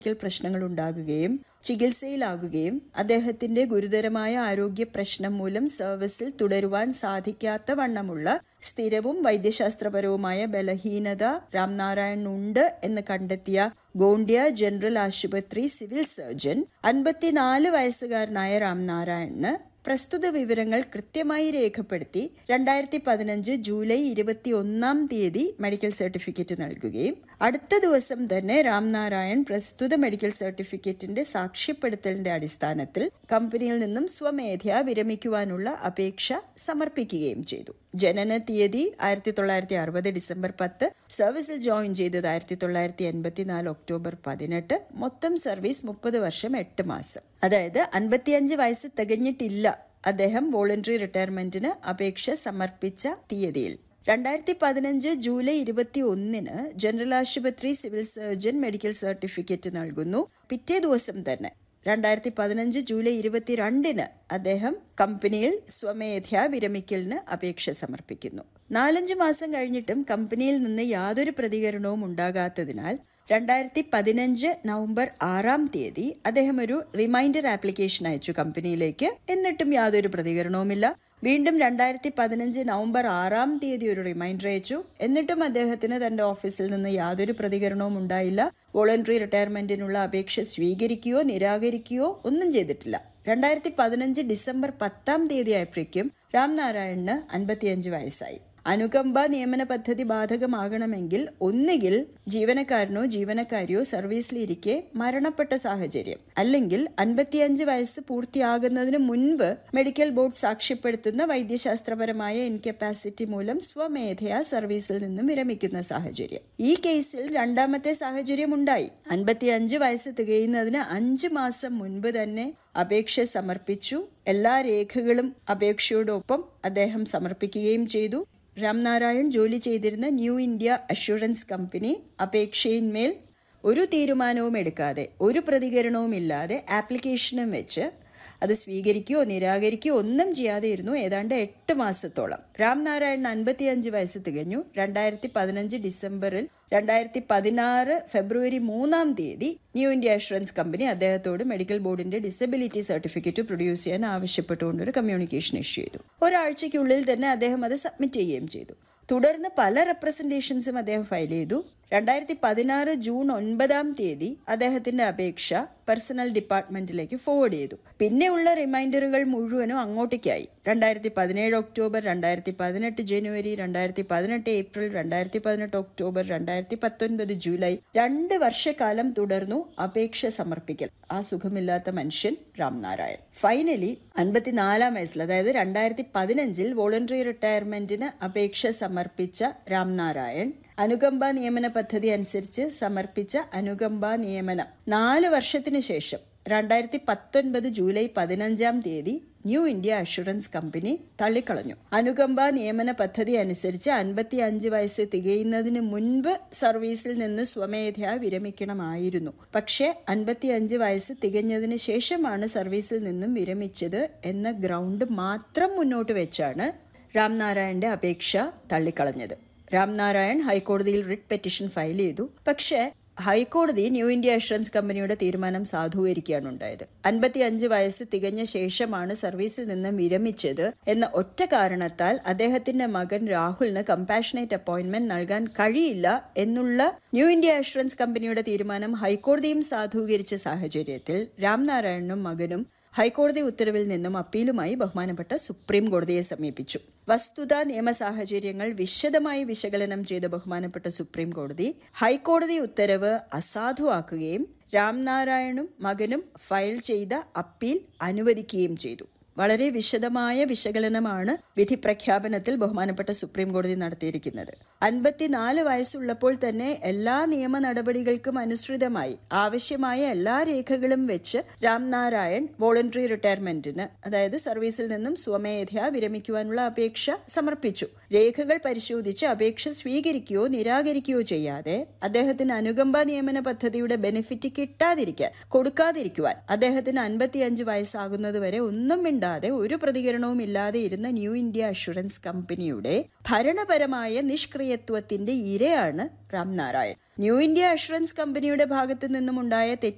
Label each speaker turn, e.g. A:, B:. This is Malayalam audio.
A: പ്രശ്നങ്ങൾ ഉണ്ടാകുകയും ചികിത്സയിലാകുകയും അദ്ദേഹത്തിന്റെ ഗുരുതരമായ ആരോഗ്യ പ്രശ്നം മൂലം സർവീസിൽ തുടരുവാൻ സാധിക്കാത്ത വണ്ണമുള്ള സ്ഥിരവും വൈദ്യശാസ്ത്രപരവുമായ ബലഹീനത രാംനാരായണനുണ്ട് എന്ന് കണ്ടെത്തിയ ഗോണ്ടിയ ജനറൽ ആശുപത്രി സിവിൽ സർജൻ അൻപത്തിനാല് വയസ്സുകാരനായ രാംനാരായണന് പ്രസ്തുത വിവരങ്ങൾ കൃത്യമായി രേഖപ്പെടുത്തി രണ്ടായിരത്തി പതിനഞ്ച് ജൂലൈ ഇരുപത്തി ഒന്നാം തീയതി മെഡിക്കൽ സർട്ടിഫിക്കറ്റ് നൽകുകയും അടുത്ത ദിവസം തന്നെ രാംനാരായൺ പ്രസ്തുത മെഡിക്കൽ സർട്ടിഫിക്കറ്റിന്റെ സാക്ഷ്യപ്പെടുത്തലിന്റെ അടിസ്ഥാനത്തിൽ കമ്പനിയിൽ നിന്നും സ്വമേധയാ വിരമിക്കുവാനുള്ള അപേക്ഷ സമർപ്പിക്കുകയും ചെയ്തു ജനന തീയതി ആയിരത്തി തൊള്ളായിരത്തി അറുപത് ഡിസംബർ പത്ത് സർവീസിൽ ജോയിൻ ചെയ്തത് ആയിരത്തി തൊള്ളായിരത്തി എൺപത്തിനാല് ഒക്ടോബർ പതിനെട്ട് മൊത്തം സർവീസ് മുപ്പത് വർഷം എട്ട് മാസം അതായത് അൻപത്തിയഞ്ച് വയസ്സ് തികഞ്ഞിട്ടില്ല അദ്ദേഹം വോളണ്ടറി റിട്ടയർമെന്റിന് അപേക്ഷ സമർപ്പിച്ച തീയതിയിൽ രണ്ടായിരത്തി പതിനഞ്ച് ജൂലൈ ഇരുപത്തി ഒന്നിന് ജനറൽ ആശുപത്രി സിവിൽ സർജൻ മെഡിക്കൽ സർട്ടിഫിക്കറ്റ് നൽകുന്നു പിറ്റേ ദിവസം തന്നെ രണ്ടായിരത്തി പതിനഞ്ച് ജൂലൈ ഇരുപത്തിരണ്ടിന് അദ്ദേഹം കമ്പനിയിൽ സ്വമേധയാ വിരമിക്കലിന് അപേക്ഷ സമർപ്പിക്കുന്നു നാലഞ്ചു മാസം കഴിഞ്ഞിട്ടും കമ്പനിയിൽ നിന്ന് യാതൊരു പ്രതികരണവും ഉണ്ടാകാത്തതിനാൽ രണ്ടായിരത്തി പതിനഞ്ച് നവംബർ ആറാം തീയതി അദ്ദേഹം ഒരു റിമൈൻഡർ ആപ്ലിക്കേഷൻ അയച്ചു കമ്പനിയിലേക്ക് എന്നിട്ടും യാതൊരു പ്രതികരണവുമില്ല വീണ്ടും രണ്ടായിരത്തി പതിനഞ്ച് നവംബർ ആറാം തീയതി ഒരു റിമൈൻഡർ അയച്ചു എന്നിട്ടും അദ്ദേഹത്തിന് തന്റെ ഓഫീസിൽ നിന്ന് യാതൊരു പ്രതികരണവും ഉണ്ടായില്ല വോളണ്ടറി റിട്ടയർമെന്റിനുള്ള അപേക്ഷ സ്വീകരിക്കുകയോ നിരാകരിക്കുകയോ ഒന്നും ചെയ്തിട്ടില്ല രണ്ടായിരത്തി പതിനഞ്ച് ഡിസംബർ പത്താം തീയതി ആയപ്പോഴേക്കും രാംനാരായണന് അൻപത്തിയഞ്ച് വയസ്സായി അനുകമ്പ നിയമന പദ്ധതി ബാധകമാകണമെങ്കിൽ ഒന്നുകിൽ ജീവനക്കാരനോ ജീവനക്കാരിയോ സർവീസിലിരിക്കെ മരണപ്പെട്ട സാഹചര്യം അല്ലെങ്കിൽ അൻപത്തിയഞ്ച് വയസ്സ് പൂർത്തിയാകുന്നതിന് മുൻപ് മെഡിക്കൽ ബോർഡ് സാക്ഷ്യപ്പെടുത്തുന്ന വൈദ്യശാസ്ത്രപരമായ ഇൻകപ്പാസിറ്റി മൂലം സ്വമേധയാ സർവീസിൽ നിന്നും വിരമിക്കുന്ന സാഹചര്യം ഈ കേസിൽ രണ്ടാമത്തെ സാഹചര്യം ഉണ്ടായി അൻപത്തിയഞ്ച് വയസ്സ് തികയുന്നതിന് അഞ്ച് മാസം മുൻപ് തന്നെ അപേക്ഷ സമർപ്പിച്ചു എല്ലാ രേഖകളും അപേക്ഷയോടൊപ്പം അദ്ദേഹം സമർപ്പിക്കുകയും ചെയ്തു രാംനാരായൺ ജോലി ചെയ്തിരുന്ന ന്യൂ ഇന്ത്യ അഷുറൻസ് കമ്പനി അപേക്ഷയിന്മേൽ ഒരു തീരുമാനവും എടുക്കാതെ ഒരു പ്രതികരണവും ഇല്ലാതെ ആപ്ലിക്കേഷനും വെച്ച് അത് സ്വീകരിക്കുകയോ നിരാകരിക്കുകയോ ഒന്നും ചെയ്യാതെ ഇരുന്നു ഏതാണ്ട് എട്ട് മാസത്തോളം രാംനാരായണൻ അൻപത്തിയഞ്ച് വയസ്സ് തികഞ്ഞു രണ്ടായിരത്തി പതിനഞ്ച് ഡിസംബറിൽ രണ്ടായിരത്തി പതിനാറ് ഫെബ്രുവരി മൂന്നാം തീയതി ന്യൂ ഇന്ത്യ അഷുറൻസ് കമ്പനി അദ്ദേഹത്തോട് മെഡിക്കൽ ബോർഡിന്റെ ഡിസബിലിറ്റി സർട്ടിഫിക്കറ്റ് പ്രൊഡ്യൂസ് ചെയ്യാൻ ആവശ്യപ്പെട്ടുകൊണ്ട് ഒരു കമ്മ്യൂണിക്കേഷൻ ഇഷ്യൂ ചെയ്തു ഒരാഴ്ചയ്ക്കുള്ളിൽ തന്നെ അദ്ദേഹം അത് സബ്മിറ്റ് ചെയ്യുകയും ചെയ്തു തുടർന്ന് പല റെപ്രസെന്റേഷൻസും അദ്ദേഹം ഫയൽ ചെയ്തു രണ്ടായിരത്തി പതിനാറ് ജൂൺ ഒൻപതാം തീയതി അദ്ദേഹത്തിന്റെ അപേക്ഷ പേഴ്സണൽ ഡിപ്പാർട്ട്മെന്റിലേക്ക് ഫോർവേഡ് ചെയ്തു പിന്നെയുള്ള റിമൈൻഡറുകൾ മുഴുവനും അങ്ങോട്ടേക്കായി രണ്ടായിരത്തി പതിനേഴ് ഒക്ടോബർ രണ്ടായിരത്തി പതിനെട്ട് ജനുവരി രണ്ടായിരത്തി പതിനെട്ട് ഏപ്രിൽ രണ്ടായിരത്തി പതിനെട്ട് ഒക്ടോബർ രണ്ടായിരത്തി പത്തൊൻപത് ജൂലൈ രണ്ട് വർഷക്കാലം തുടർന്നു അപേക്ഷ സമർപ്പിക്കൽ ആ സുഖമില്ലാത്ത മനുഷ്യൻ രാംനാരായൺ ഫൈനലി അൻപത്തിനാലാം വയസ്സിൽ അതായത് രണ്ടായിരത്തി പതിനഞ്ചിൽ വോളണ്ടറി റിട്ടയർമെന്റിന് അപേക്ഷ സമർപ്പിച്ച രാംനാരായൺ അനുകമ്പ നിയമന പദ്ധതി അനുസരിച്ച് സമർപ്പിച്ച അനുകമ്പ നിയമനം നാല് വർഷത്തിന് ശേഷം രണ്ടായിരത്തി പത്തൊൻപത് ജൂലൈ പതിനഞ്ചാം തീയതി ന്യൂ ഇന്ത്യ അഷുറൻസ് കമ്പനി തള്ളിക്കളഞ്ഞു അനുകമ്പ നിയമന പദ്ധതി അനുസരിച്ച് അൻപത്തി അഞ്ച് വയസ്സ് തികയുന്നതിന് മുൻപ് സർവീസിൽ നിന്ന് സ്വമേധയാ വിരമിക്കണമായിരുന്നു പക്ഷേ അൻപത്തി അഞ്ച് വയസ്സ് തികഞ്ഞതിന് ശേഷമാണ് സർവീസിൽ നിന്നും വിരമിച്ചത് എന്ന ഗ്രൗണ്ട് മാത്രം മുന്നോട്ട് വെച്ചാണ് രാംനാരായണന്റെ അപേക്ഷ തള്ളിക്കളഞ്ഞത് രാംനാരായൺ ഹൈക്കോടതിയിൽ റിട്ട് പെറ്റീഷൻ ഫയൽ ചെയ്തു പക്ഷേ ഹൈക്കോടതി ന്യൂ ഇന്ത്യ അഷുറൻസ് കമ്പനിയുടെ തീരുമാനം സാധൂകരിക്കുകയാണ് ഉണ്ടായത് അൻപത്തി അഞ്ച് വയസ്സ് തികഞ്ഞ ശേഷമാണ് സർവീസിൽ നിന്ന് വിരമിച്ചത് എന്ന ഒറ്റ കാരണത്താൽ അദ്ദേഹത്തിന്റെ മകൻ രാഹുലിന് കമ്പാഷനേറ്റ് അപ്പോയിന്റ്മെന്റ് നൽകാൻ കഴിയില്ല എന്നുള്ള ന്യൂ ഇന്ത്യ അഷുറൻസ് കമ്പനിയുടെ തീരുമാനം ഹൈക്കോടതിയും സാധൂകരിച്ച സാഹചര്യത്തിൽ രാംനാരായണനും മകനും ഹൈക്കോടതി ഉത്തരവിൽ നിന്നും അപ്പീലുമായി ബഹുമാനപ്പെട്ട സുപ്രീം കോടതിയെ സമീപിച്ചു വസ്തുത നിയമ സാഹചര്യങ്ങൾ വിശദമായി വിശകലനം ചെയ്ത ബഹുമാനപ്പെട്ട സുപ്രീം കോടതി ഹൈക്കോടതി ഉത്തരവ് അസാധുവാക്കുകയും രാംനാരായണും മകനും ഫയൽ ചെയ്ത അപ്പീൽ അനുവദിക്കുകയും ചെയ്തു വളരെ വിശദമായ വിശകലനമാണ് വിധി പ്രഖ്യാപനത്തിൽ ബഹുമാനപ്പെട്ട സുപ്രീം കോടതി നടത്തിയിരിക്കുന്നത് അൻപത്തിനാല് വയസ്സുള്ളപ്പോൾ തന്നെ എല്ലാ നിയമ നടപടികൾക്കും അനുസൃതമായി ആവശ്യമായ എല്ലാ രേഖകളും വെച്ച് രാംനാരായൺ വോളണ്ടറി റിട്ടയർമെന്റിന് അതായത് സർവീസിൽ നിന്നും സ്വമേധയാ വിരമിക്കുവാനുള്ള അപേക്ഷ സമർപ്പിച്ചു രേഖകൾ പരിശോധിച്ച് അപേക്ഷ സ്വീകരിക്കുകയോ നിരാകരിക്കുകയോ ചെയ്യാതെ അദ്ദേഹത്തിന് അനുകമ്പ നിയമന പദ്ധതിയുടെ ബെനിഫിറ്റ് കിട്ടാതിരിക്കാൻ കൊടുക്കാതിരിക്കുവാൻ അദ്ദേഹത്തിന് അൻപത്തിയഞ്ച് വയസ്സാകുന്നതുവരെ ഒന്നും മിണ്ടാതെ ഒരു പ്രതികരണവും ഇല്ലാതെ ഇരുന്ന ന്യൂ ഇന്ത്യ അഷുറൻസ് കമ്പനിയുടെ ഭരണപരമായ നിഷ്ക്രിയത്വത്തിന്റെ ഇരയാണ് രാംനാരായൺ ന്യൂ ഇന്ത്യ അഷുറൻസ് കമ്പനിയുടെ ഭാഗത്തു നിന്നും ഉണ്ടായ